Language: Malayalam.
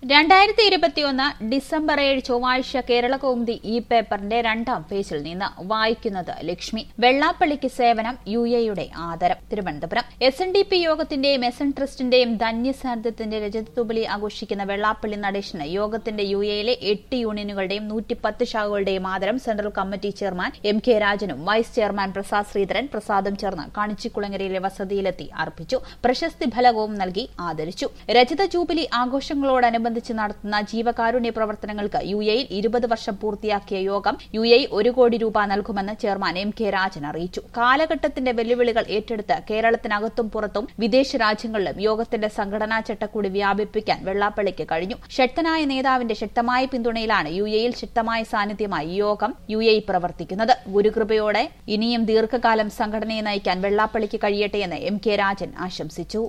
രണ്ടായിരത്തി ഇരുപത്തിയൊന്ന് ഡിസംബർ ഏഴ് ചൊവ്വാഴ്ച കേരള കൗമുദി ഈ പേപ്പറിന്റെ രണ്ടാം പേജിൽ നിന്ന് വായിക്കുന്നത് ലക്ഷ്മി വെള്ളാപ്പള്ളിക്ക് സേവനം യു എയുടെ ആദരം Thiruvananthapuram S N D P യോഗത്തിന്റെയും എസ് എൻ ട്രസ്റ്റിന്റെയും ധന്യസാരഥ്യത്തിന്റെ രജതത്തുബലി ആഘോഷിക്കുന്ന വെള്ളാപ്പള്ളി നടേശന് യോഗത്തിന്റെ യു എയിലെ എട്ട് യൂണിയനുകളുടെയും നൂറ്റിപ്പത്ത് ശാഖകളുടെയും ആദരം central committee chairman M K രാജനും വൈസ് ചെയർമാൻ പ്രസാദ് ശ്രീധരൻ പ്രസാദും ചേർന്ന് കാണിച്ചിക്കുളങ്ങരയിലെ വസതിയിലെത്തി അർപ്പിച്ചു പ്രശസ്തി ഫലകവും നൽകി ആദരിച്ചു രജത ജൂബിലി ആഘോഷങ്ങളോടനുബന്ധിച്ച് നടത്തുന്ന ജീവകാരുണ്യ പ്രവർത്തനങ്ങൾക്ക് യു എയിൽ ഇരുപത് വർഷം പൂർത്തിയാക്കിയ യോഗം യു എ ഒരു കോടി രൂപ നൽകുമെന്ന് ചെയർമാൻ എം കെ രാജൻ അറിയിച്ചു കാലഘട്ടത്തിന്റെ വെല്ലുവിളികൾ ഏറ്റെടുത്ത് കേരളത്തിനകത്തും പുറത്തും വിദേശ രാജ്യങ്ങളിലും യോഗത്തിന്റെ സംഘടനാ ചട്ടക്കൂടി വ്യാപിപ്പിക്കാൻ വെള്ളാപ്പള്ളിക്ക് കഴിഞ്ഞു ശക്തനായ നേതാവിന്റെ ശക്തമായ പിന്തുണയിലാണ് യു എയിൽ ശക്തമായ സാന്നിധ്യമായി യോഗം യു എ പ്രവർത്തിക്കുന്നത് ഗുരുകൃപയോടെ ഇനിയും ദീർഘകാലം സംഘടനയെ നയിക്കാൻ വെള്ളാപ്പള്ളിക്ക് കഴിയട്ടെയെന്ന് എം കെ രാജൻ ആശംസിച്ചു